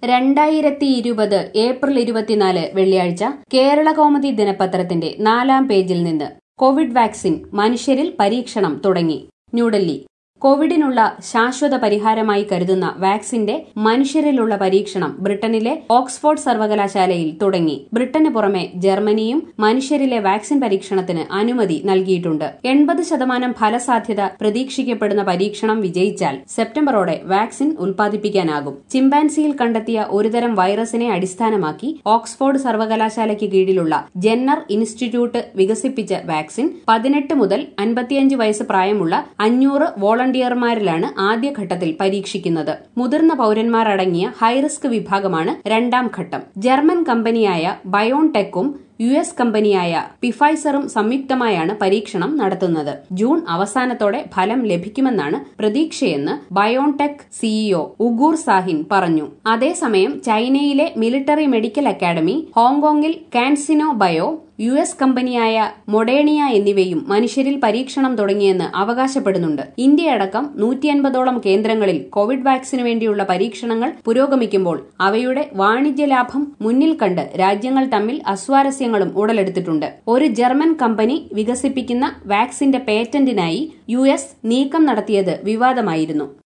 രണ്ടായിരത്തി ഇരുപത് ഏപ്രിൽ ഇരുപത്തിനാല് വെള്ളിയാഴ്ച കേരള കൗമുദി ദിനപത്രത്തിന്റെ നാലാം പേജിൽ നിന്ന് കോവിഡ് വാക്സിൻ മനുഷ്യരിൽ പരീക്ഷണം തുടങ്ങി ന്യൂഡൽഹി കോവിഡിനുള്ള ശാശ്വത പരിഹാരമായി കരുതുന്ന വാക്സിന്റെ മനുഷ്യരിലുള്ള പരീക്ഷണം ബ്രിട്ടനിലെ ഓക്സ്ഫോർഡ് സർവകലാശാലയിൽ തുടങ്ങി ബ്രിട്ടന് പുറമെ ജർമ്മനിയും മനുഷ്യരിലെ വാക്സിൻ പരീക്ഷണത്തിന് അനുമതി നൽകിയിട്ടുണ്ട് എൺപത് ശതമാനം ഫലസാധ്യത പ്രതീക്ഷിക്കപ്പെടുന്ന പരീക്ഷണം വിജയിച്ചാൽ സെപ്റ്റംബറോടെ വാക്സിൻ ഉൽപ്പാദിപ്പിക്കാനാകും ചിമ്പാൻസിയിൽ കണ്ടെത്തിയ ഒരുതരം വൈറസിനെ അടിസ്ഥാനമാക്കി ഓക്സ്ഫോർഡ് സർവകലാശാലയ്ക്ക് കീഴിലുള്ള ജെന്നർ ഇൻസ്റ്റിറ്റ്യൂട്ട് വികസിപ്പിച്ച വാക്സിൻ പതിനെട്ട് മുതൽ അൻപത്തിയഞ്ച് വയസ്സ് പ്രായമുള്ള അഞ്ഞൂറ് വോളണ്ടിയർമാരിലാണ് ആദ്യഘട്ടത്തിൽ പരീക്ഷിക്കുന്നത് മുതിർന്ന പൌരന്മാരടങ്ങിയ ഹൈറിസ്ക് വിഭാഗമാണ് രണ്ടാം ഘട്ടം ജർമ്മൻ കമ്പനിയായ ബയോൺടെക്കും യു എസ് കമ്പനിയായ പിഫൈസറും സംയുക്തമായാണ് പരീക്ഷണം നടത്തുന്നത് ജൂൺ അവസാനത്തോടെ ഫലം ലഭിക്കുമെന്നാണ് പ്രതീക്ഷയെന്ന് ബയോൺടെക് സിഇഒ ഉഗൂർ സാഹിൻ പറഞ്ഞു അതേസമയം ചൈനയിലെ മിലിറ്ററി മെഡിക്കൽ അക്കാദമി ഹോങ്കോങ്ങിൽ കാൻസിനോ ബയോ യു എസ് കമ്പനിയായ മൊഡേണിയ എന്നിവയും മനുഷ്യരിൽ പരീക്ഷണം തുടങ്ങിയെന്ന് അവകാശപ്പെടുന്നുണ്ട് ഇന്ത്യയടക്കം നൂറ്റിയൻപതോളം കേന്ദ്രങ്ങളിൽ കോവിഡ് വാക്സിനു വേണ്ടിയുള്ള പരീക്ഷണങ്ങൾ പുരോഗമിക്കുമ്പോൾ അവയുടെ വാണിജ്യ ലാഭം മുന്നിൽ കണ്ട് രാജ്യങ്ങൾ തമ്മിൽ അസ്വാരസ്യങ്ങളും ഉടലെടുത്തിട്ടുണ്ട് ഒരു ജർമ്മൻ കമ്പനി വികസിപ്പിക്കുന്ന വാക്സിന്റെ പേറ്റന്റിനായി യു നീക്കം നടത്തിയത് വിവാദമായിരുന്നു